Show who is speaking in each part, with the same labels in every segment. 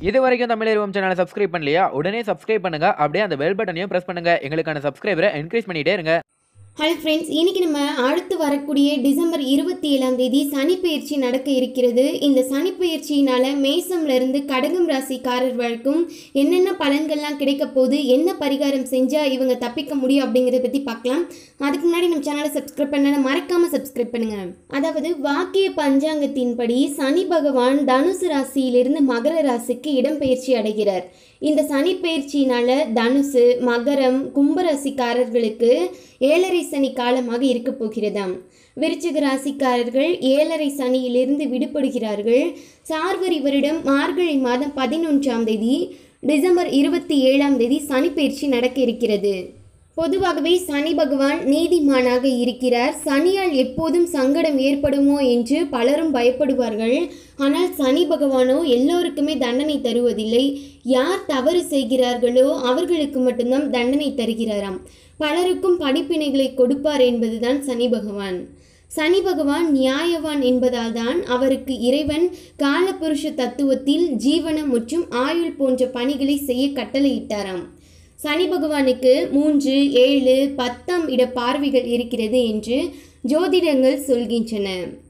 Speaker 1: இது வரைக்கும் தமிழ் சேனலை சப்ஸ்கிரைப் பண்ணலையா உடனே சப்ஸ்கிரைப் பண்ணுங்க அப்படியே அந்த பெல் பட்டனையும் பிரஸ் பண்ணுங்க எங்களுக்கான சப்ஸ்கிரைபரை என்கரேஜ் பண்ணிட்டே இருங்க
Speaker 2: ஹலோ ஃப்ரெண்ட்ஸ் இன்னைக்கு நம்ம அடுத்து வரக்கூடிய டிசம்பர் இருபத்தி ஏழாம் தேதி சனிப்பெயர்ச்சி நடக்க இருக்கிறது இந்த சனிப்பெயர்ச்சியினால மேசம்ல இருந்து கடகம் ராசிக்காரர் வரைக்கும் என்னென்ன பலன்கள்லாம் கிடைக்க போகுது என்ன பரிகாரம் செஞ்சா இவங்க தப்பிக்க முடியும் அப்படிங்கிறத பத்தி பார்க்கலாம் அதுக்கு முன்னாடி நம்ம சேனலை சப்ஸ்கிரைப் பண்ணல மறக்காம சப்ஸ்கிரைப் பண்ணுங்க அதாவது வாக்கிய பஞ்சாங்கத்தின்படி சனி பகவான் தனுசு ராசியிலிருந்து மகர ராசிக்கு இடம்பெயர்ச்சி அடைகிறார் இந்த சனி பயிற்சியினால தனுசு மகரம் கும்பராசிக்காரர்களுக்கு ஏழரை சனி காலமாக இருக்க போகிறதாம் விருச்சிக ராசிக்காரர்கள் ஏழரை சனியிலிருந்து விடுபடுகிறார்கள் சார்வரி வருடம் மார்கழி மாதம் பதினொன்றாம் தேதி டிசம்பர் இருபத்தி ஏழாம் தேதி சனி பயிற்சி நடக்க இருக்கிறது பொதுவாகவே சனி பகவான் நீதிமானாக இருக்கிறார் சனியால் எப்போதும் சங்கடம் ஏற்படுமோ என்று பலரும் பயப்படுவார்கள் ஆனால் சனி பகவானோ எல்லோருக்குமே தண்டனை தருவதில்லை யார் தவறு செய்கிறார்களோ அவர்களுக்கு மட்டும்தான் தண்டனை தருகிறாராம் பலருக்கும் படிப்பினைகளை கொடுப்பார் என்பதுதான் சனி பகவான் சனி பகவான் நியாயவான் என்பதால் தான் அவருக்கு இறைவன் காலபுருஷ தத்துவத்தில் ஜீவனம் மற்றும் ஆயுள் போன்ற பணிகளை செய்ய கட்டளையிட்டாராம் சனி பகவானுக்கு மூன்று ஏழு பத்தாம் இட பார்வைகள் இருக்கிறது என்று ஜோதிடங்கள் சொல்கின்றன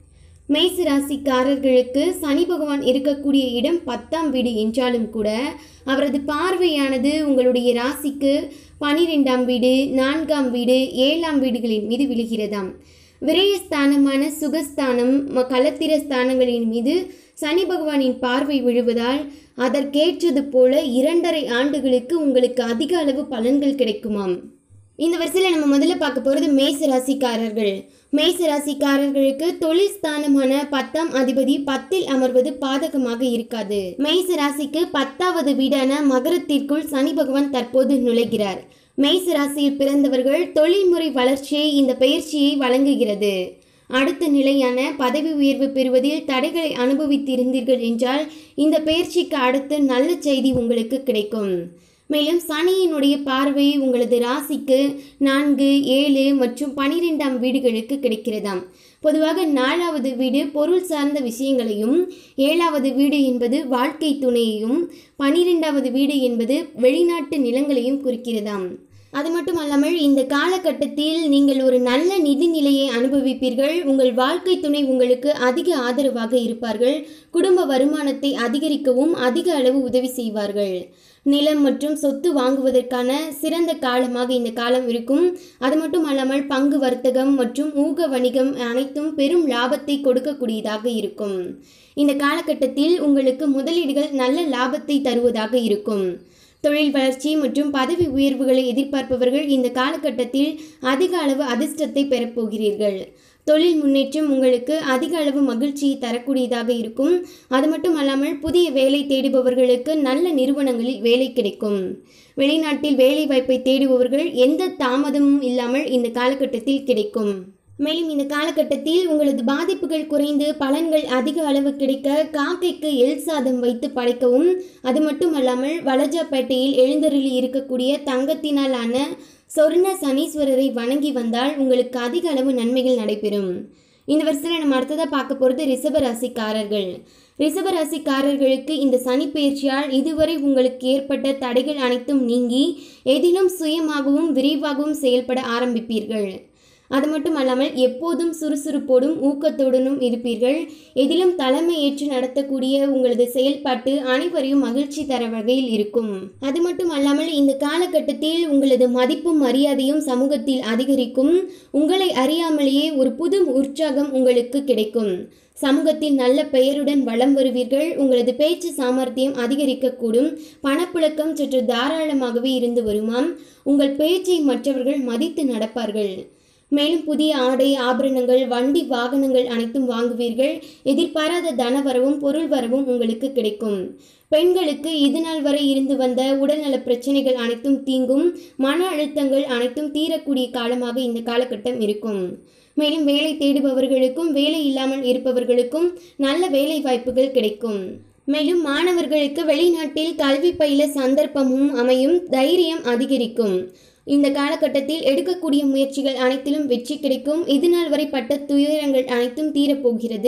Speaker 2: மேச ராசிக்காரர்களுக்கு சனி பகவான் இருக்கக்கூடிய இடம் பத்தாம் வீடு என்றாலும் கூட அவரது பார்வையானது உங்களுடைய ராசிக்கு பனிரெண்டாம் வீடு நான்காம் வீடு ஏழாம் வீடுகளின் மீது விழுகிறதாம் விரயஸ்தானமான சுகஸ்தானம் ம- களத்திர ஸ்தானங்களின் மீது சனி பகவானின் பார்வை விழுவதால் அதற்கேற்றது போல இரண்டரை ஆண்டுகளுக்கு உங்களுக்கு அதிக அளவு பலன்கள் கிடைக்குமாம் இந்த வரிசையில் நம்ம முதல்ல பார்க்க போகிறது மேச ராசிக்காரர்கள் மேச ராசிக்காரர்களுக்கு தொழில் ஸ்தானமான பத்தாம் அதிபதி பத்தில் அமர்வது பாதகமாக இருக்காது மேச ராசிக்கு பத்தாவது வீடான மகரத்திற்குள் சனி பகவான் தற்போது நுழைகிறார் மேச ராசியில் பிறந்தவர்கள் தொழில்முறை வளர்ச்சியை இந்த பயிற்சியை வழங்குகிறது அடுத்த நிலையான பதவி உயர்வு பெறுவதில் தடைகளை அனுபவித்திருந்தீர்கள் என்றால் இந்த பயிற்சிக்கு அடுத்து நல்ல செய்தி உங்களுக்கு கிடைக்கும் மேலும் சனியினுடைய பார்வை உங்களது ராசிக்கு நான்கு ஏழு மற்றும் பனிரெண்டாம் வீடுகளுக்கு கிடைக்கிறதாம் பொதுவாக நாலாவது வீடு பொருள் சார்ந்த விஷயங்களையும் ஏழாவது வீடு என்பது வாழ்க்கை துணையையும் பனிரெண்டாவது வீடு என்பது வெளிநாட்டு நிலங்களையும் குறிக்கிறதாம் அது மட்டும் அல்லாமல் இந்த காலகட்டத்தில் நீங்கள் ஒரு நல்ல நிதி நிலையை அனுபவிப்பீர்கள் உங்கள் வாழ்க்கை துணை உங்களுக்கு அதிக ஆதரவாக இருப்பார்கள் குடும்ப வருமானத்தை அதிகரிக்கவும் அதிக அளவு உதவி செய்வார்கள் நிலம் மற்றும் சொத்து வாங்குவதற்கான சிறந்த காலமாக இந்த காலம் இருக்கும் அது மட்டும் அல்லாமல் பங்கு வர்த்தகம் மற்றும் ஊக வணிகம் அனைத்தும் பெரும் லாபத்தை கொடுக்கக்கூடியதாக இருக்கும் இந்த காலகட்டத்தில் உங்களுக்கு முதலீடுகள் நல்ல லாபத்தை தருவதாக இருக்கும் தொழில் வளர்ச்சி மற்றும் பதவி உயர்வுகளை எதிர்பார்ப்பவர்கள் இந்த காலகட்டத்தில் அதிக அளவு அதிர்ஷ்டத்தை பெறப்போகிறீர்கள் தொழில் முன்னேற்றம் உங்களுக்கு அதிக அளவு மகிழ்ச்சியை தரக்கூடியதாக இருக்கும் அது மட்டும் அல்லாமல் புதிய வேலை தேடுபவர்களுக்கு நல்ல நிறுவனங்களில் வேலை கிடைக்கும் வெளிநாட்டில் வேலை வாய்ப்பை தேடுபவர்கள் எந்த தாமதமும் இல்லாமல் இந்த காலகட்டத்தில் கிடைக்கும் மேலும் இந்த காலகட்டத்தில் உங்களது பாதிப்புகள் குறைந்து பலன்கள் அதிக அளவு கிடைக்க காக்கைக்கு எல் சாதம் வைத்து படைக்கவும் அது மட்டும் அல்லாமல் வலஜாப்பேட்டையில் எழுந்தருளி இருக்கக்கூடிய தங்கத்தினால் ஆன சொர்ண சனீஸ்வரரை வணங்கி வந்தால் உங்களுக்கு அதிக அளவு நன்மைகள் நடைபெறும் இந்த வருஷத்தில் நம்ம அடுத்ததாக பார்க்க போகிறது ரிஷப ராசிக்காரர்கள் ரிஷப ராசிக்காரர்களுக்கு இந்த சனி பயிற்சியால் இதுவரை உங்களுக்கு ஏற்பட்ட தடைகள் அனைத்தும் நீங்கி எதிலும் சுயமாகவும் விரைவாகவும் செயல்பட ஆரம்பிப்பீர்கள் அது மட்டும் அல்லாமல் எப்போதும் சுறுசுறுப்போடும் ஊக்கத்துடனும் இருப்பீர்கள் எதிலும் தலைமை ஏற்று நடத்தக்கூடிய உங்களது செயல்பாட்டு அனைவரையும் மகிழ்ச்சி தர வகையில் இருக்கும் அது மட்டும் அல்லாமல் இந்த காலகட்டத்தில் உங்களது மதிப்பும் மரியாதையும் சமூகத்தில் அதிகரிக்கும் உங்களை அறியாமலேயே ஒரு புது உற்சாகம் உங்களுக்கு கிடைக்கும் சமூகத்தில் நல்ல பெயருடன் வலம் வருவீர்கள் உங்களது பேச்சு சாமர்த்தியம் அதிகரிக்கக்கூடும் பணப்புழக்கம் சற்று தாராளமாகவே இருந்து வருமாம் உங்கள் பேச்சை மற்றவர்கள் மதித்து நடப்பார்கள் மேலும் புதிய ஆடை ஆபரணங்கள் வண்டி வாகனங்கள் அனைத்தும் வாங்குவீர்கள் எதிர்பாராத தனவரவும் பொருள் வரவும் உங்களுக்கு கிடைக்கும் பெண்களுக்கு இதுநாள் வரை இருந்து வந்த உடல்நல பிரச்சனைகள் அனைத்தும் தீங்கும் மன அழுத்தங்கள் அனைத்தும் தீரக்கூடிய காலமாக இந்த காலகட்டம் இருக்கும் மேலும் வேலை தேடுபவர்களுக்கும் வேலை இல்லாமல் இருப்பவர்களுக்கும் நல்ல வேலை வாய்ப்புகள் கிடைக்கும் மேலும் மாணவர்களுக்கு வெளிநாட்டில் கல்வி பயில சந்தர்ப்பமும் அமையும் தைரியம் அதிகரிக்கும் இந்த காலகட்டத்தில் எடுக்கக்கூடிய முயற்சிகள் அனைத்திலும் வெற்றி கிடைக்கும் இதுநாள் வரை பட்ட துயரங்கள் அனைத்தும் தீரப்போகிறது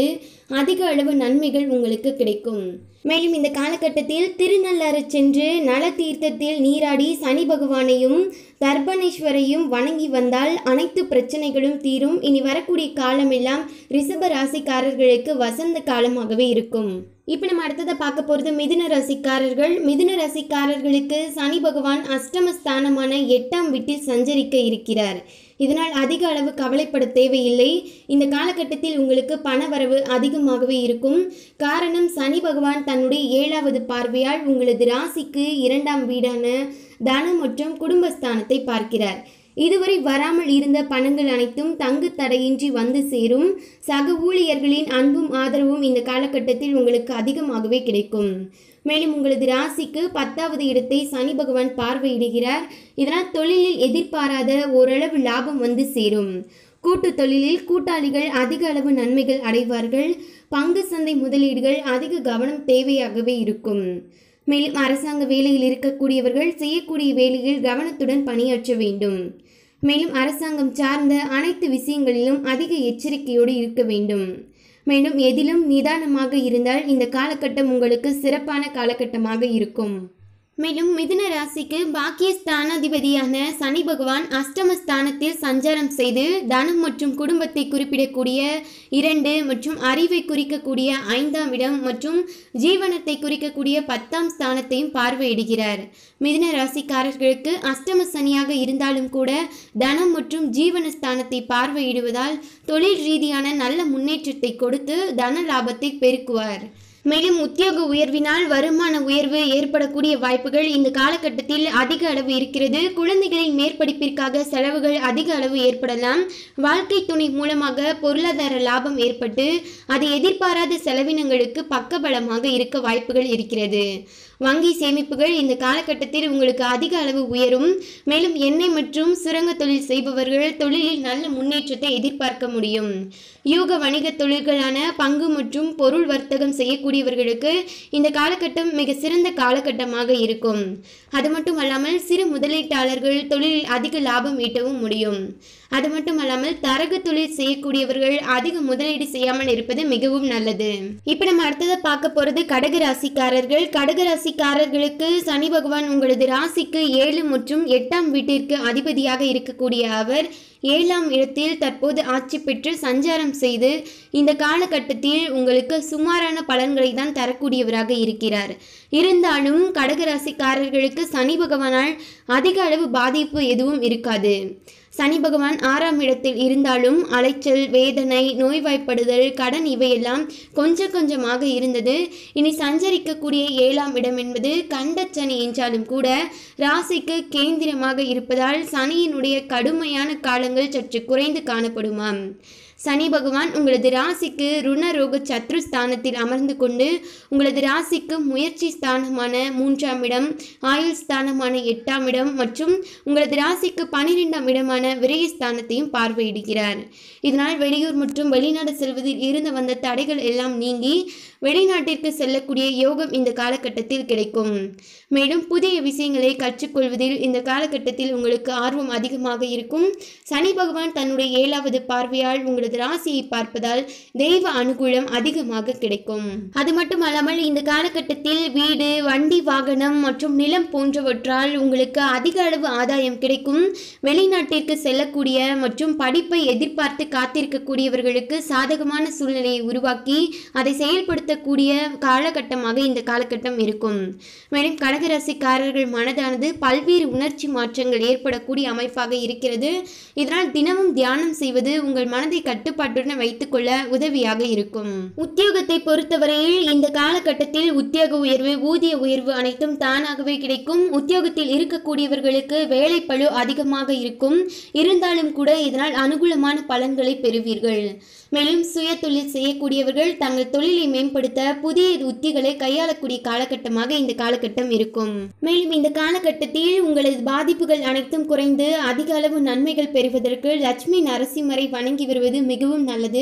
Speaker 2: அதிக அளவு நன்மைகள் உங்களுக்கு கிடைக்கும் மேலும் இந்த காலகட்டத்தில் திருநள்ளாறு சென்று நல தீர்த்தத்தில் நீராடி சனி பகவானையும் தர்பணேஸ்வரையும் வணங்கி வந்தால் அனைத்து பிரச்சனைகளும் தீரும் இனி வரக்கூடிய காலமெல்லாம் ரிஷப ராசிக்காரர்களுக்கு வசந்த காலமாகவே இருக்கும் இப்போ நம்ம அடுத்ததை பார்க்க போகிறது மிதுன ராசிக்காரர்கள் மிதுன ராசிக்காரர்களுக்கு சனி பகவான் அஷ்டமஸ்தானமான எட்டாம் வீட்டில் சஞ்சரிக்க இருக்கிறார் இதனால் அதிக அளவு கவலைப்பட தேவையில்லை இந்த காலகட்டத்தில் உங்களுக்கு பணவரவு அதிகமாகவே இருக்கும் காரணம் சனி பகவான் தன்னுடைய ஏழாவது பார்வையால் உங்களது ராசிக்கு இரண்டாம் வீடான தனம் மற்றும் குடும்பஸ்தானத்தை பார்க்கிறார் இதுவரை வராமல் இருந்த பணங்கள் அனைத்தும் தங்கு தடையின்றி வந்து சேரும் சக ஊழியர்களின் அன்பும் ஆதரவும் இந்த காலகட்டத்தில் உங்களுக்கு அதிகமாகவே கிடைக்கும் மேலும் உங்களது ராசிக்கு பத்தாவது இடத்தை சனி பகவான் பார்வையிடுகிறார் இதனால் தொழிலில் எதிர்பாராத ஓரளவு லாபம் வந்து சேரும் கூட்டு தொழிலில் கூட்டாளிகள் அதிக அளவு நன்மைகள் அடைவார்கள் பங்கு சந்தை முதலீடுகள் அதிக கவனம் தேவையாகவே இருக்கும் மேலும் அரசாங்க வேலையில் இருக்கக்கூடியவர்கள் செய்யக்கூடிய வேலையில் கவனத்துடன் பணியாற்ற வேண்டும் மேலும் அரசாங்கம் சார்ந்த அனைத்து விஷயங்களிலும் அதிக எச்சரிக்கையோடு இருக்க வேண்டும் மேலும் எதிலும் நிதானமாக இருந்தால் இந்த காலகட்டம் உங்களுக்கு சிறப்பான காலகட்டமாக இருக்கும் மேலும் மிதுன ராசிக்கு பாக்கிய ஸ்தானாதிபதியான சனி பகவான் அஷ்டமஸ்தானத்தில் சஞ்சாரம் செய்து தனம் மற்றும் குடும்பத்தை குறிப்பிடக்கூடிய இரண்டு மற்றும் அறிவை குறிக்கக்கூடிய ஐந்தாம் இடம் மற்றும் ஜீவனத்தை குறிக்கக்கூடிய பத்தாம் ஸ்தானத்தையும் பார்வையிடுகிறார் மிதுன ராசிக்காரர்களுக்கு அஷ்டம சனியாக இருந்தாலும் கூட தனம் மற்றும் ஜீவன ஸ்தானத்தை பார்வையிடுவதால் தொழில் ரீதியான நல்ல முன்னேற்றத்தை கொடுத்து தன லாபத்தை பெருக்குவார் மேலும் உத்தியோக உயர்வினால் வருமான உயர்வு ஏற்படக்கூடிய வாய்ப்புகள் இந்த காலகட்டத்தில் அதிக அளவு இருக்கிறது குழந்தைகளின் மேற்படிப்பிற்காக செலவுகள் அதிக அளவு ஏற்படலாம் வாழ்க்கை துணை மூலமாக பொருளாதார லாபம் ஏற்பட்டு அது எதிர்பாராத செலவினங்களுக்கு பக்கபலமாக இருக்க வாய்ப்புகள் இருக்கிறது வங்கி சேமிப்புகள் இந்த காலகட்டத்தில் உங்களுக்கு அதிக அளவு உயரும் மேலும் எண்ணெய் மற்றும் சுரங்க தொழில் செய்பவர்கள் தொழிலில் நல்ல முன்னேற்றத்தை எதிர்பார்க்க முடியும் யூக வணிக தொழில்களான பங்கு மற்றும் பொருள் வர்த்தகம் செய்யக்கூடியவர்களுக்கு இந்த காலகட்டம் மிக சிறந்த காலகட்டமாக இருக்கும் அது மட்டும் அல்லாமல் சிறு முதலீட்டாளர்கள் தொழிலில் அதிக லாபம் ஈட்டவும் முடியும் அது மட்டும் அல்லாமல் தரகு தொழில் செய்யக்கூடியவர்கள் அதிக முதலீடு செய்யாமல் இருப்பது மிகவும் நல்லது இப்போ நம்ம அடுத்ததை பார்க்க போறது கடக ராசிக்காரர்கள் கடக ராசிக்காரர்களுக்கு சனி பகவான் உங்களது ராசிக்கு ஏழு மற்றும் எட்டாம் வீட்டிற்கு அதிபதியாக இருக்கக்கூடிய அவர் ஏழாம் இடத்தில் தற்போது ஆட்சி பெற்று சஞ்சாரம் செய்து இந்த காலகட்டத்தில் உங்களுக்கு சுமாரான பலன்களை தான் தரக்கூடியவராக இருக்கிறார் இருந்தாலும் கடகராசிக்காரர்களுக்கு சனி பகவானால் அதிக அளவு பாதிப்பு எதுவும் இருக்காது சனி பகவான் ஆறாம் இடத்தில் இருந்தாலும் அலைச்சல் வேதனை நோய்வாய்ப்படுதல் கடன் இவையெல்லாம் கொஞ்சம் கொஞ்சமாக இருந்தது இனி சஞ்சரிக்கக்கூடிய ஏழாம் இடம் என்பது கண்டச்சனி என்றாலும் கூட ராசிக்கு கேந்திரமாக இருப்பதால் சனியினுடைய கடுமையான காலங்கள் சற்று குறைந்து காணப்படுமாம் சனி பகவான் உங்களது ராசிக்கு ருணரோக சத்ரு ஸ்தானத்தில் அமர்ந்து கொண்டு உங்களது ராசிக்கு முயற்சி ஸ்தானமான மூன்றாம் இடம் ஆயுள் ஸ்தானமான எட்டாம் இடம் மற்றும் உங்களது ராசிக்கு பனிரெண்டாம் இடமான விரயஸ்தானத்தையும் பார்வையிடுகிறார் இதனால் வெளியூர் மற்றும் வெளிநாடு செல்வதில் இருந்து வந்த தடைகள் எல்லாம் நீங்கி வெளிநாட்டிற்கு செல்லக்கூடிய யோகம் இந்த காலகட்டத்தில் கிடைக்கும் மேலும் புதிய விஷயங்களை கற்றுக்கொள்வதில் இந்த காலகட்டத்தில் உங்களுக்கு ஆர்வம் அதிகமாக இருக்கும் சனி பகவான் தன்னுடைய ஏழாவது பார்வையால் உங்களது ராசியை பார்ப்பதால் தெய்வ அனுகூலம் அதிகமாக கிடைக்கும் அது மட்டும் அல்லாமல் இந்த காலகட்டத்தில் வீடு வண்டி வாகனம் மற்றும் நிலம் போன்றவற்றால் உங்களுக்கு அதிக அளவு ஆதாயம் கிடைக்கும் வெளிநாட்டிற்கு செல்லக்கூடிய மற்றும் படிப்பை எதிர்பார்த்து காத்திருக்கக்கூடியவர்களுக்கு சாதகமான சூழ்நிலையை உருவாக்கி அதை செயல்படுத்தக்கூடிய காலகட்டமாக இந்த காலகட்டம் இருக்கும் மேலும் கடகராசிக்காரர்கள் மனதானது பல்வேறு உணர்ச்சி மாற்றங்கள் ஏற்படக்கூடிய அமைப்பாக இருக்கிறது இதனால் தினமும் தியானம் செய்வது உங்கள் மனதை கட்டுப்பாட்டுடன் வைத்துக்கொள்ள உதவியாக இருக்கும் உத்தியோகத்தை பொறுத்தவரையில் இந்த காலகட்டத்தில் உத்தியோக உயர்வு ஊதிய உயர்வு அனைத்தும் தானாகவே கிடைக்கும் உத்தியோகத்தில் இருக்கக்கூடியவர்களுக்கு வேலைப்பளு அதிகமாக இருக்கும் இருந்தாலும் கூட இதனால் அனுகூலமான பலன்களை பெறுவீர்கள் மேலும் சுய தொழில் செய்யக்கூடியவர்கள் தங்கள் தொழிலை மேம்படுத்த புதிய உத்திகளை கையாளக்கூடிய காலகட்டமாக இந்த காலகட்டம் இருக்கும் மேலும் இந்த காலகட்டத்தில் உங்களது பாதிப்புகள் அனைத்தும் குறைந்து அதிக அளவு நன்மைகள் பெறுவதற்கு லட்சுமி நரசிம்மரை வணங்கி வருவது மிகவும் நல்லது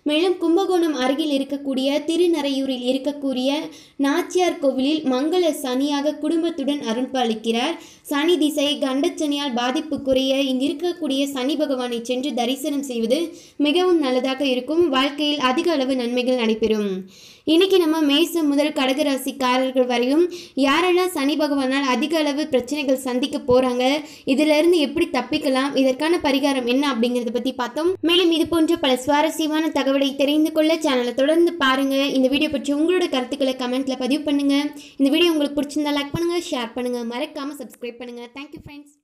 Speaker 2: மேலும் கும்பகோணம் அருகில் இருக்கக்கூடிய திருநறையூரில் இருக்கக்கூடிய நாச்சியார் கோவிலில் மங்கள சனியாக குடும்பத்துடன் அருள்பாலிக்கிறார் சனி திசை கண்டச்சனியால் பாதிப்பு குறைய இங்கு இருக்கக்கூடிய சனி பகவானை சென்று தரிசனம் செய்வது மிகவும் நல்லதாக இருக்கும் வாழ்க்கையில் அதிக அளவு நன்மைகள் நடைபெறும் இன்னைக்கு நம்ம மேசம் முதல் கடகராசிக்காரர்கள் வரையும் யாரெல்லாம் சனி பகவானால் அதிக அளவு பிரச்சனைகள் சந்திக்க போறாங்க இதுல இருந்து எப்படி தப்பிக்கலாம் இதற்கான பரிகாரம் என்ன அப்படிங்கறத பத்தி பார்த்தோம் மேலும் இது போன்ற பல சுவாரஸ்யமான தகவலை தெரிந்து கொள்ள சேனலை தொடர்ந்து பாருங்க இந்த வீடியோ பற்றி உங்களோட கருத்துக்களை கமெண்ட்ல பதிவு பண்ணுங்க இந்த வீடியோ உங்களுக்கு பிடிச்சிருந்தா லைக் பண்ணுங்க ஷேர் பண்ணுங்க மறக்காம சப்ஸ்கிரைப் பண்ணுங்க தேங்க்யூ ஃப்ரெண்ட்ஸ்